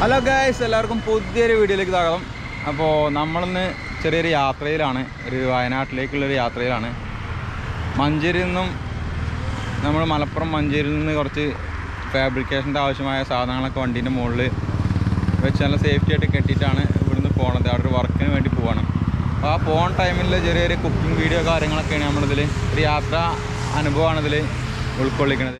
hello guys എല്ലാവർക്കും പുതിയൊരു വീഡിയോയിലേക്ക് സ്വാഗതം അപ്പോൾ നമ്മളിന്ന് ചെറിയൊരു യാത്രയിലാണ് ഒരു വയനാട്ടിലേക്കുള്ളൊരു യാത്രയിലാണ് മഞ്ചേരിയിൽ നിന്നും നമ്മൾ മലപ്പുറം മഞ്ചേരിയിൽ നിന്ന് കുറച്ച് ഫാബ്രിക്കേഷൻ്റെ ആവശ്യമായ സാധനങ്ങളൊക്കെ വണ്ടീൻ്റെ മുകളിൽ വെച്ച് നല്ല സേഫ്റ്റി ആയിട്ട് കെട്ടിയിട്ടാണ് ഇവിടുന്ന് പോണത് അവിടെ ഒരു വർക്കിന് വേണ്ടി പോവാണ് അപ്പോൾ ആ പോണ ടൈമിൽ ചെറിയൊരു കുക്കിംഗ് വീഡിയോ കാര്യങ്ങളൊക്കെയാണ് നമ്മളിതിൽ ഒരു യാത്ര അനുഭവമാണ് ഇതിൽ ഉൾക്കൊള്ളിക്കുന്നത്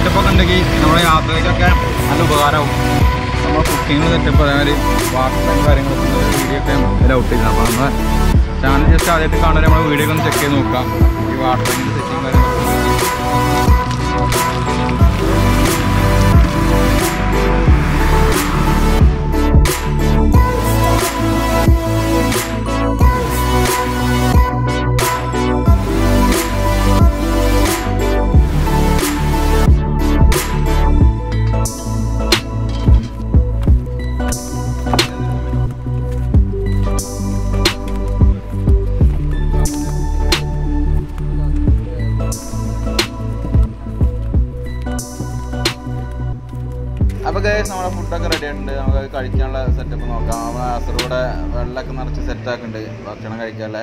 സെറ്റപ്പ് ഒക്കെ ഉണ്ടെങ്കിൽ നമ്മുടെ യാത്രയ്ക്കൊക്കെ നല്ല ഉപകാരമാവും നമ്മൾ കുക്കിംഗ് സെറ്റപ്പ് അതേമാതിരി വാട്ടറും കാര്യങ്ങളൊക്കെ വീഡിയോ ഒക്കെ ഇതിൽ ഔട്ട് ചെയ്യുന്നത് അപ്പോൾ നമ്മുടെ ചാനൽ ജസ്റ്റ് ആദ്യമായിട്ട് കാണാൻ നമ്മുടെ വീഡിയോ ഒക്കെ ഒന്ന് ചെക്ക് ചെയ്ത് നോക്കാം ഈ വാട്ടറിങ്ങിൻ്റെ സെറ്റിങ് കാര്യങ്ങളൊക്കെ അപ്പോൾ ഗൈസ് നമ്മുടെ ഫുഡൊക്കെ റെഡി ആയിട്ടുണ്ട് നമുക്ക് കഴിക്കാനുള്ള സെറ്റപ്പ് നോക്കാം നമ്മൾ അസറൂടെ വെള്ളമൊക്കെ നിറച്ച് സെറ്റ് ആക്കുന്നുണ്ട് ഭക്ഷണം കഴിക്കാനുള്ള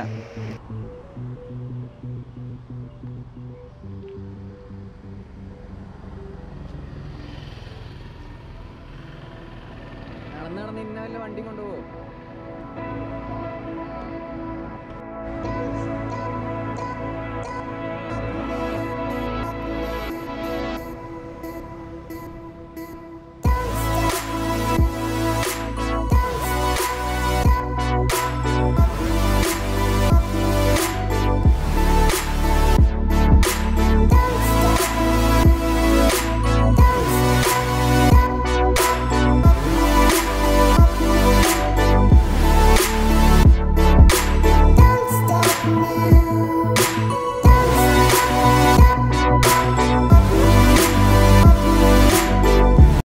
നടന്ന് നടന്ന് ഇന്ന വല്ല വണ്ടി കൊണ്ടുപോകും